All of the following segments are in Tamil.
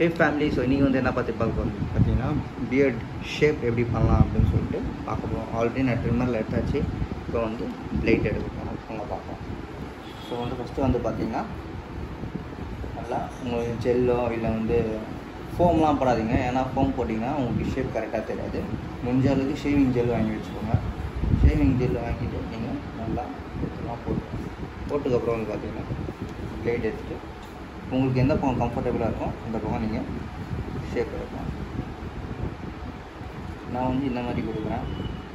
ஹே ஃபேமிலி ஸோ நீங்கள் வந்து என்ன பார்த்து பார்க்க போகிறோம் பார்த்தீங்கன்னா பியர்ட் ஷேப் எப்படி பண்ணலாம் அப்படின்னு சொல்லிட்டு பார்க்க போகிறோம் ஆல்ரெடி நான் ட்ரிம்மரில் எடுத்தாச்சு இப்போ வந்து பிளேட் எடுக்க போகிறோம் அவங்க பார்ப்போம் ஸோ வந்து ஃபஸ்ட்டு வந்து பார்த்தீங்கன்னா நல்லா உங்களுக்கு ஜெல்லோ இல்லை வந்து ஃபோம்லாம் போடாதீங்க ஏன்னா ஃபோம் போட்டிங்கன்னா உங்களுக்கு ஷேப் கரெக்டாக தெரியாது முடிஞ்ச அளவுக்கு ஷேவிங் ஜெல் வாங்கி வச்சுக்கோங்க ஷேவிங் ஜெல் வாங்கிட்டு நீங்கள் நல்லா இதெல்லாம் போட்டு போட்டுக்கப்புறம் வந்து பார்த்தீங்கன்னா பிளேட் எடுத்துட்டு உங்களுக்கு எந்த பக்கம் கம்ஃபர்டபுளாக இருக்கும் அந்த பக்கம் நீங்கள் ஷேப் எடுக்கலாம் நான் வந்து இந்த மாதிரி கொடுக்குறேன்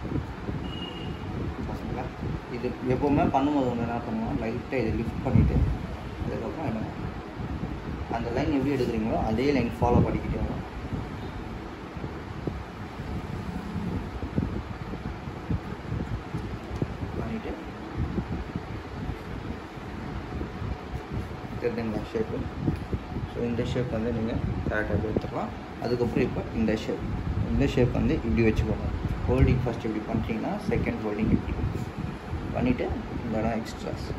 பசங்களா இது எப்போவுமே பண்ணும்போது வந்து என்ன பண்ணுவோம் லைட்டாக இதை லிஃப்ட் பண்ணிவிட்டு அதுக்கப்புறம் என்ன அந்த லைன் எப்படி எடுக்கிறீங்களோ அதே லைன் ஃபாலோ பண்ணிக்கிட்டே வரும் பண்ணிவிட்டு தெரிஞ்சுங்களா ஷேப்பு ஸோ இந்த ஷேப் வந்து நீங்கள் கரெக்டாக எடுத்துக்கலாம் அதுக்கப்புறம் இப்போ இந்த ஷேப் இந்த ஷேப் வந்து இப்படி வச்சுக்கோங்க ஹோல்டிங் ஃபஸ்ட் இப்படி பண்ணுறீங்கன்னா செகண்ட் ஹோல்டிங் இப்படி பண்ணிவிட்டு இந்த இடம் எக்ஸ்ட்ராஸ்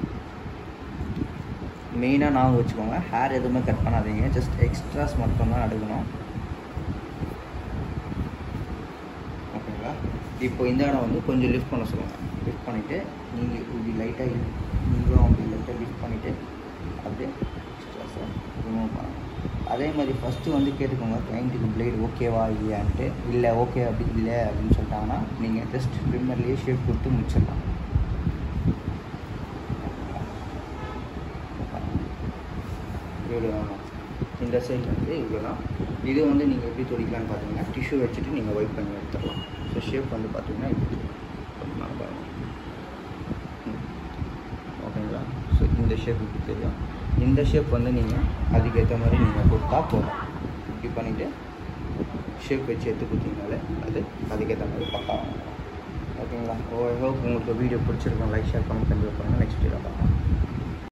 மெயினாக நான் வச்சுக்கோங்க ஹேர் எதுவுமே கட் பண்ணாதீங்க ஜஸ்ட் எக்ஸ்ட்ராஸ் மட்டும்தான் எடுக்கணும் ஓகேங்களா இப்போ இந்த இடம் வந்து கொஞ்சம் லிஃப்ட் பண்ண சொல்லுங்கள் லிஃப்ட் பண்ணிவிட்டு நீங்கள் இப்படி லைட்டாக நீங்களும் அப்படி லைட்டாக லிஃப்ட் பண்ணிவிட்டு அப்படியே எக்ஸ்ட்ராஸை ரிமூவ் பண்ணணும் அதே மாதிரி ஃபஸ்ட்டு வந்து கேட்டுக்கோங்க கிளைண்ட்டுக்கு பிளேடு ஓகேவா இல்லையான்ட்டு இல்லை ஓகே அப்படி இல்லை அப்படின்னு சொல்லிட்டாங்கன்னா நீங்கள் ஜஸ்ட் ட்ரிம்மர்லேயே ஷேப் கொடுத்து முடிச்சிடலாம் இவ்வளோ இந்த சைடு வந்து இவ்வளோ தான் இது வந்து நீங்கள் எப்படி துடிக்கலான்னு பார்த்தீங்கன்னா டிஷ்யூ வச்சுட்டு நீங்கள் ஒயிட் பண்ணி எடுத்துடலாம் ஸோ ஷேப் வந்து பார்த்தீங்கன்னா இப்படி நான் பாருங்க ம். ஓகேங்களா ஸோ இந்த ஷேப் இப்படி தெரியும் இந்த ஷேப் வந்து நீங்கள் அதுக்கேற்ற மாதிரி நீங்கள் கொடுத்தா போதும் இப்படி பண்ணிவிட்டு ஷேப் வச்சு எடுத்து கொடுத்தீங்கனாலே அது அதுக்கேற்ற மாதிரி பக்கா ஓகேங்களா ஓ ஹோப் உங்களுக்கு வீடியோ பிடிச்சிருக்கும் லைக் ஷேர் பண்ணி கண்டிப்பாக பண்ணுங்கள் நெக்ஸ்ட் வீடியோ பார்க்கலாம்